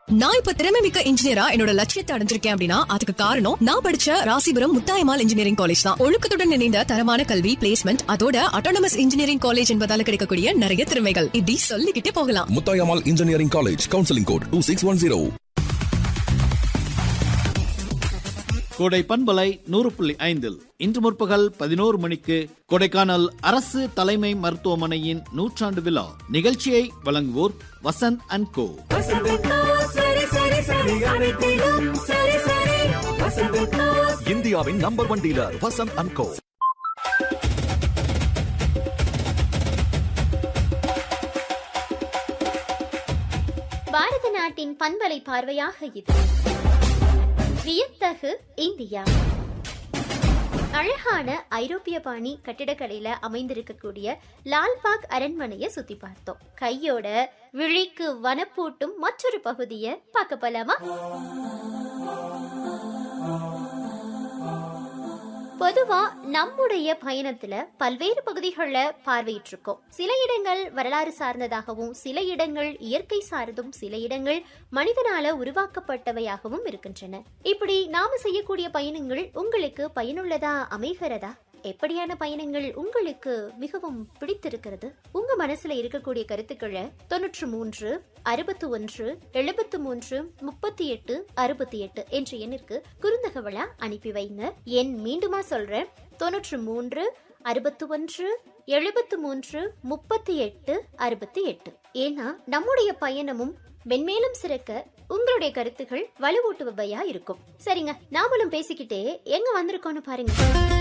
நான் இப்ப திறமை மிக்க இன்ஜினியரா என்னோட லட்சியத்தை அடைஞ்சிருக்கேன் அப்படின்னா அதுக்கு காரணம் நான் படிச்ச ராசிபுரம் முத்தாயமால் இன்ஜினியரிங் காலேஜ் தான் ஒழுக்கத்துடன் இணைந்த தரமான கல்வி பிளேஸ்மெண்ட் அதோட அட்டானமஸ் இன்ஜினியரிங் காலேஜ் என்பதால கிடைக்கக்கூடிய நிறைய திறமைகள் இப்படி சொல்லிக்கிட்டே போகலாம் Muthayammal engineering college counselling code two six one zero கோடை பண்பலை நூறு புள்ளி ஐந்தில் இன்று முற்பகல் பதினோரு மணிக்கு கொடைக்கானல் அரசு தலைமை மருத்துவமனையின் நூற்றாண்டு விழா நிகழ்ச்சியை வழங்குவோர் வசந்த் அண்ட் கோ இந்தியாவின் number one dealer Vasanth and co பாரத நாட்டின் பண்பலை பார்வையாக இது வியத்தகு இந்தியா அழகான ஐரோப்பிய பாணி கட்டிடக்கலையில அமைந்திருக்கக்கூடிய லால்பாக் அரண்மனையை சுத்தி பார்த்தோம் கையோட விழிக்கு வனப்பூட்டும் மற்றொரு பகுதியை பார்க்க போலாமா பொதுவா நம்முடைய பயணத்துல பல்வேறு பகுதிகளில் பார்வையிட்டிருக்கோம் சில இடங்கள் வரலாறு சார்ந்ததாகவும் சில இடங்கள் இயற்கை சார்ந்தும் சில இடங்கள் மனிதனால உருவாக்கப்பட்டவையாகவும் இருக்கின்றன இப்படி நாம செய்யக்கூடிய பயணங்கள் உங்களுக்கு பயனுள்ளதா அமைகிறதா எப்படியான பயணங்கள் உங்களுக்கு மிகவும் பிடித்திருக்கிறது உங்க மனசுல இருக்கக்கூடிய கருத்துக்களை தொன்னூற்று மூன்று அறுபத்தி ஒன்று எழுபத்து மூன்று முப்பத்தி எட்டு அறுபத்தி எட்டு என்ற எண்ணிற்கு குறுந்தகவலா அனுப்பி வைங்க எண் மீண்டுமா சொல்றேன் தொன்னூற்று மூன்று அறுபத்தி ஒன்று எழுபத்து மூன்று முப்பத்தி எட்டு அறுபத்தி எட்டு ஏன்னா நம்முடைய பயணமும் மென்மேலும் சிறக்க உங்களுடைய கருத்துகள் வலுவூட்டுபவையா இருக்கும் சரிங்க நாமளும் பேசிக்கிட்டே எங்க வந்திருக்கோம்னு பாருங்க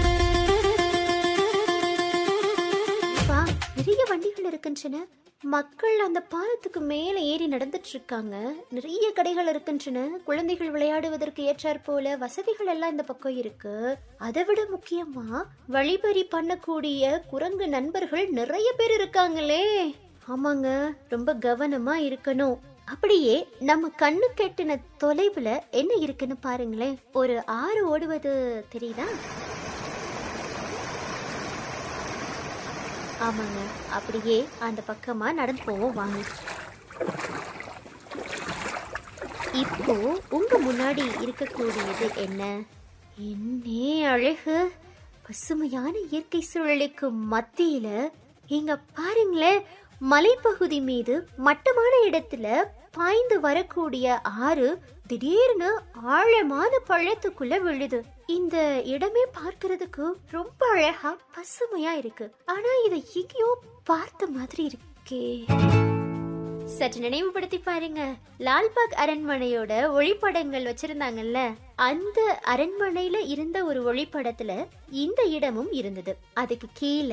அப்பா, நிறைய வண்டிகள் இருக்கின்றன மக்கள் அந்த பாலத்துக்கு மேல ஏறி நடந்துட்டு இருக்காங்க நிறைய கடைகள் இருக்கின்றன குழந்தைகள் விளையாடுவதற்கு ஏற்றாற் போல வசதிகள் எல்லாம் இந்த பக்கம் இருக்கு அதை விட முக்கியமா வழிபறி பண்ணக்கூடிய குரங்கு நண்பர்கள் நிறைய பேர் இருக்காங்களே ஆமாங்க ரொம்ப கவனமா இருக்கணும் அப்படியே நம்ம கண்ணு கெட்டின தொலைவுல என்ன இருக்குன்னு பாருங்களேன் ஒரு ஆறு ஓடுவது தெரியுதா ஆமாங்க அப்படியே அந்த பக்கமா நடந்து போவோம் வாங்க இப்போ உங்க முன்னாடி இருக்கக்கூடியது என்ன என்னே அழகு பசுமையான இயற்கை சூழலுக்கு மத்தியில இங்க பாருங்களேன் மலைப்பகுதி மீது மட்டமான இடத்துல பாய்ந்து வரக்கூடிய ஆறு திடீர்னு ஆழமான பள்ளத்துக்குள்ள விழுது இந்த இடமே பார்க்கிறதுக்கு ரொம்ப அழகா பசுமையா இருக்கு ஆனா இதை எங்கேயோ பார்த்த மாதிரி இருக்கே சற்று நினைவுபடுத்தி பாருங்க லால்பாக் அரண்மனையோட ஒளிப்படங்கள் வச்சிருந்தாங்கல்ல அந்த அரண்மனையில இருந்த ஒரு ஒளிப்படத்துல இந்த இடமும் இருந்தது அதுக்கு கீழே